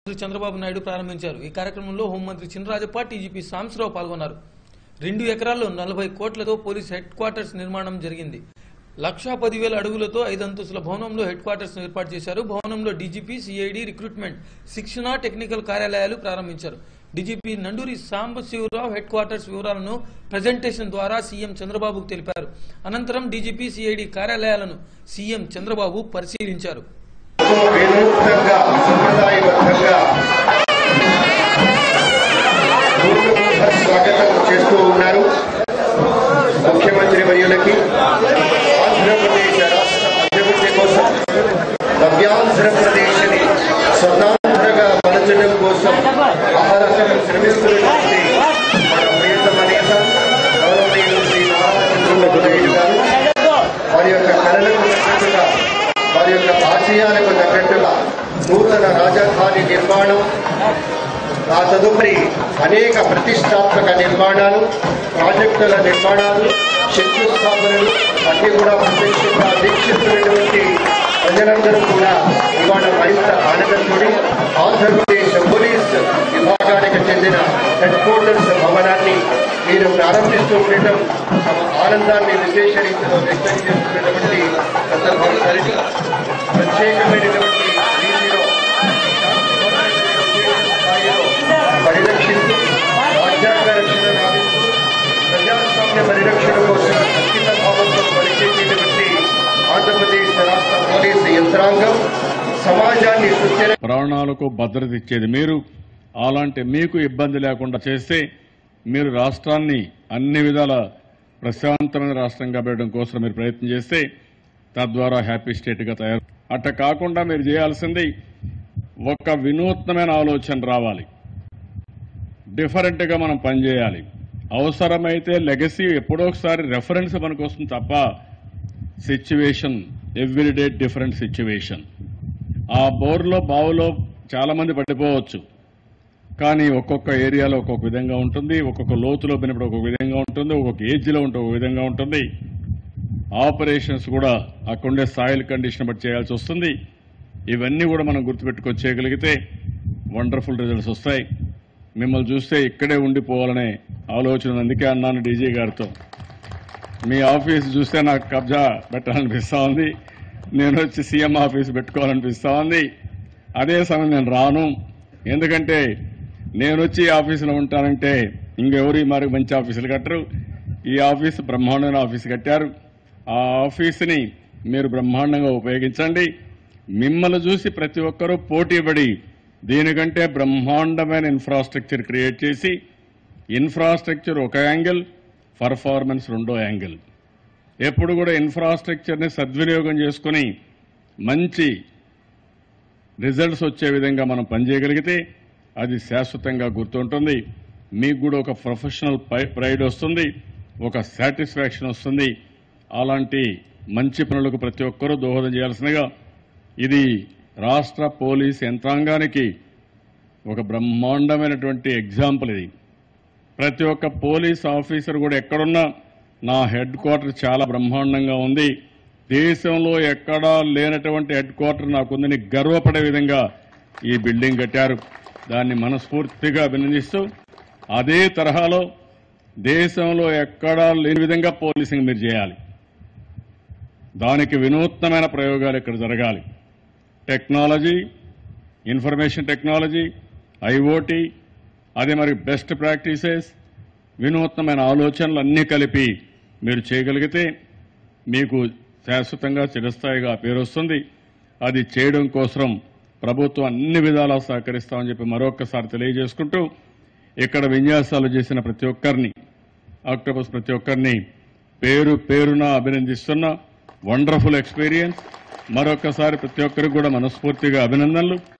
ముఖ్యమంత్రి చంద్రబాబు నాయుడు ప్రారంభించారు ఈ కార్యక్రమంలో హోంమంత్రి చినరాజప్ప టీజీపీ సాంబశివరావు పాల్గొన్నారు రెండు ఎకరాల్లో నలభై కోట్లతో పోలీస్ హెడ్ క్వార్టర్స్ నిర్మాణం జరిగింది లక్షా పదివేల అడుగులతో ఐదంతస్తుల భవనంలో హెడ్ క్వార్టర్స్ ఏర్పాటు చేశారు భవనంలో డీజీపీ సిఐడి రిక్రూట్మెంట్ శిక్షణ టెక్నికల్ కార్యాలయాలు ప్రారంభించారు DGP Nanduri Sambasivarao head quarters వివరాలను ప్రజెంటేషన్ ద్వారా సీఎం చంద్రబాబుకు తెలిపారు అనంతరం డీజీపీ సిఐడి కార్యాలయాలను సీఎం చంద్రబాబు పరిశీలించారు వినూత్నంగా సంప్రదాయబద్ధంగా పూర్వముఖ స్వాగతం చేస్తూ ఉన్నారు ముఖ్యమంత్రి వర్యులకి ఆంధ్రప్రదేశ్ రాష్ట్ర అభివృద్ధి కోసం నవ్యాంధ్రప్రదేశ్ని స్వర్ణాంధ్రగా మలచడం కోసం అహరహం శ్రమిస్తున్నటువంటి మన ప్రియతమ నేత గౌరవనీయులు శ్రీ నారా చంద్రబాబు నాయుడు గారు వారి యొక్క కళలకు తగ్గట్టుగా వారి యొక్క ఆశయాలకు తగ్గట్టుగా నూతన రాజధాని నిర్మాణం ఆ తదుపరి అనేక ప్రతిష్టాత్మక నిర్మాణాలు ప్రాజెక్టుల నిర్మాణాలు శంకుస్థాపనలు అన్ని కూడా ప్రత్యక్షంగా వీక్షిస్తున్నటువంటి ప్రజలందరూ కూడా ఇవాళ మరింత ఆనందంతో ఆంధ్రప్రదేశ్ పోలీస్ విభాగానికి చెందిన హెడ్ క్వార్టర్స్ భవనాన్ని మీరు ప్రారంభిస్తూ ఉండటం తమ ఆనందాన్ని విశేష రీతిలో వ్యక్తం చేస్తున్నటువంటి సందర్భం కలిసి ప్రత్యేకమైనటువంటి రీతిలో స్థాయిలో పరిరక్షిస్తూ రాజ్యాంగ రక్షణ గావిస్తూ ప్రజాస్వామ్య పరిరక్షణ కోసం అంకిత భావంతో పనిచేసేటువంటి ఆంధ్రప్రదేశ్ రాష్ట్ర పోలీసు యంత్రాంగం సమాజాన్ని సుస్థిర ప్రాణాలకు భద్రత ఇచ్చేది మీరు అలాంటి మీకు ఇబ్బంది లేకుండా చేస్తే మీరు రాష్ట్రాన్ని అన్ని విధాల ప్రశాంతమైన రాష్ట్రంగా పెట్టడం కోసం మీరు ప్రయత్నం చేస్తే తద్వారా హ్యాపీ స్టేట్గా తయారు అట్ట కాకుండా మీరు చేయాల్సింది ఒక వినూత్నమైన ఆలోచన రావాలి డిఫరెంట్గా మనం పనిచేయాలి అవసరమైతే లెగసీ ఎప్పుడో ఒకసారి రెఫరెన్స్ మనకు వస్తుంది తప్ప సిచ్యువేషన్ ఎవ్రీడే డిఫరెంట్ సిచ్యువేషన్ ఆ బోర్లో బావులో చాలా మంది పడిపోవచ్చు కానీ ఒక్కొక్క ఏరియాలో ఒక్కొక్క విధంగా ఉంటుంది ఒక్కొక్క లోతులో పోయినప్పుడు ఒక్కొక్క విధంగా ఉంటుంది ఒక్కొక్క ఏజ్లో ఉంటే ఒక విధంగా ఉంటుంది ఆపరేషన్స్ కూడా అక్కడుండే సాయిల్ కండిషన్ బట్టి చేయాల్సి వస్తుంది ఇవన్నీ కూడా మనం గుర్తుపెట్టుకొని చేయగలిగితే వండర్ఫుల్ రిజల్ట్స్ వస్తాయి మిమ్మల్ని చూస్తే ఇక్కడే ఉండిపోవాలనే ఆలోచన ఉంది. అందుకే అన్నాను డీజీ గారితో మీ ఆఫీస్ చూస్తే నాకు కబ్జా పెట్టాలనిపిస్తా ఉంది నేను వచ్చి సీఎం ఆఫీస్ పెట్టుకోవాలనిపిస్తా ఉంది అదే సమయం నేను రాను ఎందుకంటే నేను వచ్చి ఈ ఆఫీసులో ఉంటానంటే ఇంకెవరు మరి మంచి ఆఫీసులు కట్టరు ఈ ఆఫీసు బ్రహ్మాండమైన ఆఫీసు కట్టారు ఆ ఆఫీసుని మీరు బ్రహ్మాండంగా ఉపయోగించండి మిమ్మల్ని చూసి ప్రతి ఒక్కరూ పోటీపడి దీనికంటే బ్రహ్మాండమైన ఇన్ఫ్రాస్ట్రక్చర్ క్రియేట్ చేసి ఇన్ఫ్రాస్ట్రక్చర్ ఒక యాంగిల్ పర్ఫార్మెన్స్ రెండో యాంగిల్ ఎప్పుడు కూడా ఇన్ఫ్రాస్ట్రక్చర్ని సద్వినియోగం చేసుకుని మంచి రిజల్ట్స్ వచ్చే విధంగా మనం పనిచేయగలిగితే అది శాశ్వతంగా గుర్తుంటుంది మీకు కూడా ఒక ప్రొఫెషనల్ పై- ప్రైడ్ వస్తుంది ఒక సాటిస్ఫాక్షన్ వస్తుంది అలాంటి మంచి పనులకు ప్రతి ఒక్కరూ దోహదం చేయాల్సిందిగా ఇది రాష్ట్ర పోలీస్ యంత్రాంగానికి ఒక బ్రహ్మాండమైనటువంటి ఎగ్జాంపుల్ ఇది ప్రతి ఒక్క పోలీస్ ఆఫీసర్ కూడా ఎక్కడున్నా నా హెడ్ క్వార్టర్ చాలా బ్రహ్మాండంగా ఉంది దేశంలో ఎక్కడా లేనటువంటి హెడ్ క్వార్టర్ నాకుందని గర్వపడే విధంగా ఈ బిల్డింగ్ కట్టారు దాన్ని మనస్ఫూర్తిగా అభినందిస్తూ అదే తరహాలో దేశంలో ఎక్కడా లేని విధంగా పోలీసింగ్ మీరు చేయాలి దానికి వినూత్నమైన ప్రయోగాలు ఇక్కడ జరగాలి టెక్నాలజీ ఇన్ఫర్మేషన్ టెక్నాలజీ ఐఓటీ అదే మరి బెస్ట్ ప్రాక్టీసెస్ వినూత్నమైన ఆలోచనలు అన్నీ కలిపి మీరు చేయగలిగితే మీకు శాశ్వతంగా చిరస్థాయిగా పేరు వస్తుంది అది చేయడం కోసం ప్రభుత్వం అన్ని విధాలా సహకరిస్తామని చెప్పి మరొక్కసారి తెలియజేసుకుంటూ ఇక్కడ విన్యాసాలు చేసిన ప్రతి ఒక్కరిని ఆక్టోపస్ ప్రతి ఒక్కరిని పేరు పేరున అభినందిస్తున్న వండర్ఫుల్ ఎక్స్పీరియన్స్ మరొకసారి ప్రతి ఒక్కరికి కూడా మనస్ఫూర్తిగా అభినందనలు